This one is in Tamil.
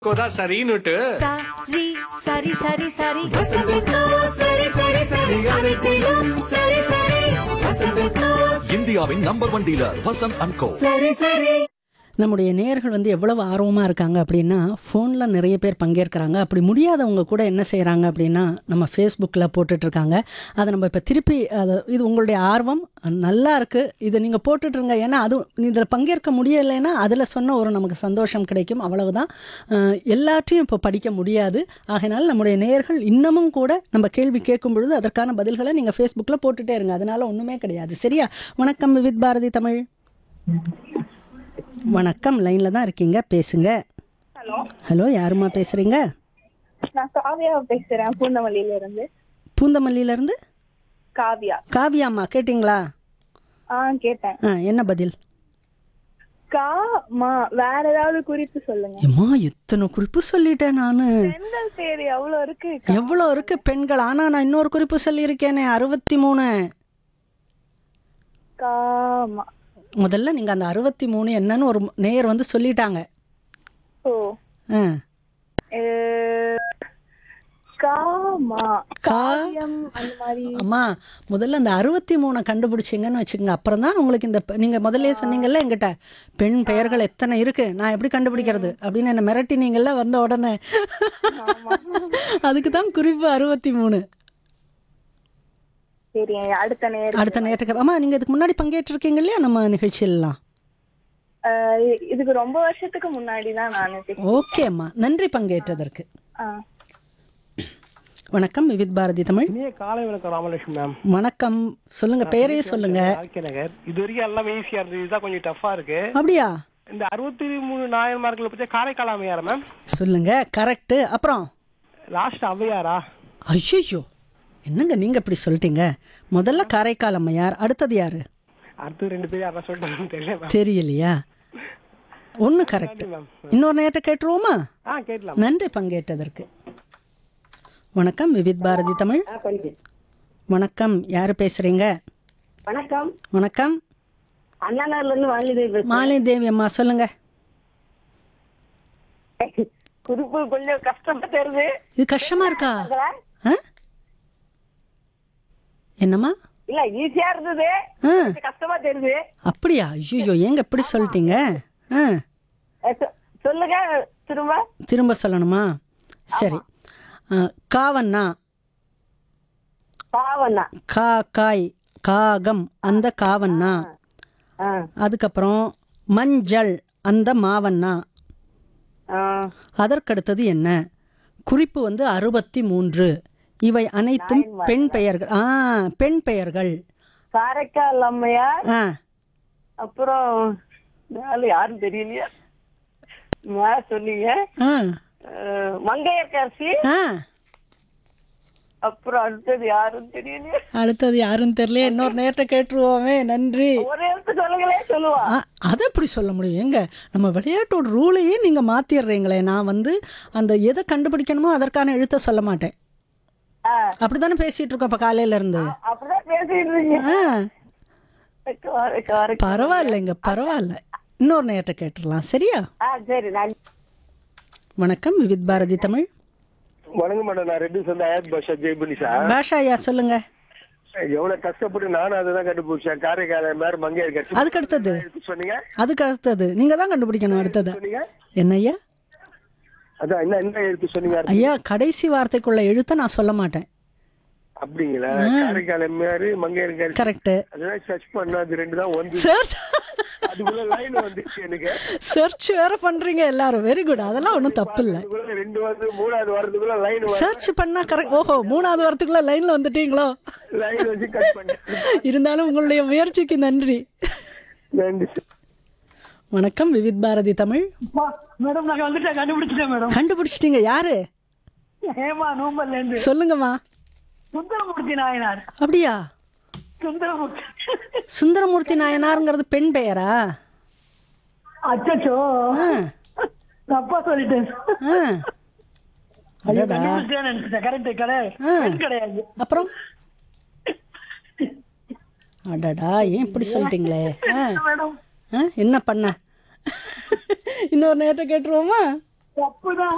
கோதா சரின்னுட்டு சரி சரி சரி சரி வசந்தக்கோ சரி சரி சரி அனைத்திலும் சரி சரி வசந்தக்கோ இந்தியாவின் number one dealer Vasanth and co சரி சரி நம்முடைய நேயர்கள் வந்து எவ்வளவு ஆர்வமாக இருக்காங்க அப்படின்னா ஃபோனில் நிறைய பேர் பங்கேற்கிறாங்க அப்படி முடியாதவங்க கூட என்ன செய்கிறாங்க அப்படின்னா நம்ம ஃபேஸ்புக்கில் போட்டுட்ருக்காங்க அதை நம்ம இப்போ திருப்பி அதை இது உங்களுடைய ஆர்வம் நல்லா இருக்குது இதை நீங்கள் போட்டுட்ருங்க ஏன்னா அதுவும் இதில் பங்கேற்க முடியலைன்னா அதில் சொன்ன ஒரு நமக்கு சந்தோஷம் கிடைக்கும் அவ்வளவுதான் அஹ், எல்லாற்றையும் இப்போ படிக்க முடியாது ஆகையினால நம்முடைய நேயர்கள் இன்னமும் கூட நம்ம கேள்வி கேட்கும் பொழுது அதற்கான பதில்களை நீங்கள் ஃபேஸ்புக்கில் போட்டுட்டே இருங்க அதனால் ஒன்றுமே கிடையாது சரியா வணக்கம் வித் பாரதி தமிழ் வணக்கம் லைனில் தான் இருக்கீங்க பேசுங்க ஹலோ ஹலோ யாருமா பேசுகிறீங்க நான் காவியா பேசுறேன் பூந்தமல்லியில இருந்து பூந்தமல்லியிலேருந்து காவியா காவியாம்மா கேட்டிங்களா ஆ கேட்டேன் ஆ என்ன பதில் கா மா வேற ஏதாவது குறிப்பு சொல்லுங்க ஏம்மா எத்தனை குறிப்பு சொல்லிட்டேன் நான் பெண்கள் பேர் எவ்வளவு இருக்கு எவ்வளோ இருக்கு பெண்கள் ஆனால் நான் இன்னொரு குறிப்பு சொல்லியிருக்கேனே அறுபத்தி மூணு காமா முதல்ல நீங்கள் அந்த அறுபத்தி மூணு என்னன்னு ஒரு நேயர் வந்து சொல்லிட்டாங்க ஓ ஆ அஹ், காமா கா காவியம் அந்த மாதிரி அம்மா முதல்ல அந்த அறுபத்தி மூணை கண்டுபிடிச்சிங்கன்னு வச்சுக்கோங்க அப்புறம் தான் உங்களுக்கு இந்த பெ- நீங்க முதல்லயே சொன்னீங்கல்ல என்கிட்ட பெண் பெயர்கள் எத்தனை இருக்கு நான் எப்படி கண்டுபிடிக்கிறது அப்படின்னு என்ன மிரட்டினீங்கல்ல வந்த உடனே அதுக்கு தான் குறிப்பு அறுபத்தி மூணு சரி அடுத்த நேரம் அடுத்த நேரத்துக்கு அம்மா நீங்க இதுக்கு முன்னாடி பங்கேற்றிருக்கீங்க இல்லையா நம்ம நிகழ்ச்சியெல்லாம் இதுக்கு ரொம்ப வருஷத்துக்கு முன்னாடி தான் நான் ஓகே அம்மா நன்றி பங்கேற்றதற்கு ஆ வணக்கம் விவித் பாரதி தமிழ் இனிய காலை வணக்கம் ராமலட்சுமி மேம் வணக்கம் சொல்லுங்க பேரையே சொல்லுங்க ஆர்கே நகர் இது வரைக்கும் எல்லாமே ஈஸியா இருந்தது இதுதான் கொஞ்சம் டஃபா இருக்கு அப்படியா இந்த அறுபத்தி மூணு நாயன்மார்களை பத்தி காரைக்கால் அம்மையாரா மேம் சொல்லுங்க கரெக்டு அப்புறம் லாஸ்ட் அவ்வையாரா ஐயோ என்னங்க நீங்க இப்படி சொல்லிட்டீங்க முதல்ல காரைக்கால் அம்மையார் அடுத்தது யாரு அடுத்து ரெண்டு பேரும் யாரா சொல்லிட்டு தெரியல மேம் தெரியலையா ஒன்று கரெக்ட் மேம் இன்னொரு நேரத்தை கேட்டுருவோமா ஆ கேட்கலாம் நன்றி பங்கேற்றதற்கு வணக்கம் விவித் பாரதி தமிழ் வணக்கம் யார் பேசுறீங்க வணக்கம் வணக்கம் அண்ணா நகர்ல இருந்து வாலிதேவி பேசுறேன். மாலை தேவி அம்மா சொல்லுங்க குறிப்பு கொஞ்சம் கஷ்டமா தெரியுது இது கஷ்டமா இருக்கா ஆ? என்னம்மா இல்ல ஈஸியா இருந்தது ஆ கொஞ்சம் கஷ்டமா தெரியுது அப்படியா ஐயோ ஏங்க எப்படி சொல்லிட்டீங்க ஆ அஹ் சொ- சொல்லுங்க திரும்ப திரும்ப சொல்லணுமா சரி ஆ, காவன்னா பாவண்ணா கா காய் காகம் அந்த காவன்னா ஆ, அதுக்கப்புறம் மஞ்சள் அந்த மாவன்னா ஆ, அதற்கடுத்தது என்ன குறிப்பு வந்து அறுபத்தி மூன்று இவை அனைத்தும் பெண் பெயர்கள் ஆ பெண் பெயர்கள் காரைக்கால் அம்மையார் ஆ அப்புறம் நாலு யாரும் தெரியலையா மேல சொன்னீங்க ஆ அஹ், மங்கையர்கரசி ஆ அப்புறம் அடுத்தது யாரும் தெரியலையா அடுத்தது யாரும் தெரியல இன்னொரு நேரத்தை கேட்டுருவோமே நன்றி ஒரு எழுத்து சொல்லுங்களே சொல்லுவா ஆ, அதை எப்படி சொல்ல முடியும் எங்க நம்ம விளையாட்டோட ரூலையே நீங்கள் மாற்றிடுறீங்களே நான் வந்து அந்த எதை கண்டுபிடிக்கணுமோ அதற்கான எழுத்தை சொல்ல மாட்டேன் ஆ, அப்படித்தானே பேசிட்டு இருக்கோம் இப்போ காலையில இருந்து அப்படிதான் பேசிட்டு இருக்கீங்க ஆ காரை- காரை- பரவாயில்லைங்க பரவாயில்ல இன்னொரு நேரத்தை கேட்டுடலாம் சரியா ஆ சரி நான் வணக்கம் விவித் பாரதி தமிழ் வணக்கம் மேடம் நான் ரெண்டு சொந்த ஆயத் பாஷா ஜெய்புனி சார் பாஷா ஐயா சொல்லுங்க எவ்வளவு கஷ்டப்பட்டு நானும் அதை தான் கண்டுபிடிச்சேன் காரைக்கால மாதிரி மங்கை கட்சி அதுக்கு அடுத்தது சொன்னீங்க அதுக்கு அடுத்தது நீங்க தான் கண்டுபிடிக்கணும் அடுத்தது சொன்னீங்க என்ன ஐயா அதான் என்ன என்ன எழுத்து சொன்னீங்க ஐயா கடைசி வார்த்தைக்குள்ள எழுத்தை நான் சொல்ல மாட்டேன் அப்படிங்களா காரைக்கால மாதிரி மங்கை கட்சி கரெக்ட் அதுதான் சர்ச் பண்ண அது ரெண்டு தான் வந்து சர்ச் அதுக்குள்ள லைன் வந்துச்சு எனக்கு சர்ச் வேற பண்றீங்க எல்லாரும் வெரி குட் அதெல்லாம் ஒன்றும் தப்பு இல்லை அதுக்குள்ள ரெண்டு வந்து மூணாவது வரதுக்குள்ள லைன் சர்ச் பண்ணா கரெக்ட் ஓஹோ மூணாவது வாரத்துக்குள்ள லைன்ல வந்துட்டீங்களோ லைன் வச்சு கட் பண்ணேன் இருந்தாலும் உங்களுடைய முயற்சிக்கு நன்றி நன்றி சார் வணக்கம் விவித் பாரதி தமிழ் மேடம் நாங்க வந்துட்டேன் கண்டுபிடிச்சிட்டேன் மேடம் கண்டுபிடிச்சிட்டீங்க யாரு ஏமா நூம்பல்ல இருந்து சொல்லுங்கம்மா சுந்தரமூர்த்தி நாயனார் அப்படியா சுந்தரமூர்த்தி சுந்தரமூர்த்தி நாயனாருங்கிறது பெண் பெயரா அச்சோ ஆ, தப்பா சொல்லிட்டேன் ஆ. ஐயோ, அடடா. கண்டுபிடிச்சிட்டேன்னு நினைச்சிட்டேன் கரெக்ட் கிடையாது ஆ. பெண் கிடையாது அப்புறம் அடடா ஏன் இப்படி சொல்லிட்டீங்களே ஆ, மேடம் ஆ, என்ன பண்ண இன்னொரு நேரத்தை கேட்டுருவோமா தப்புதான்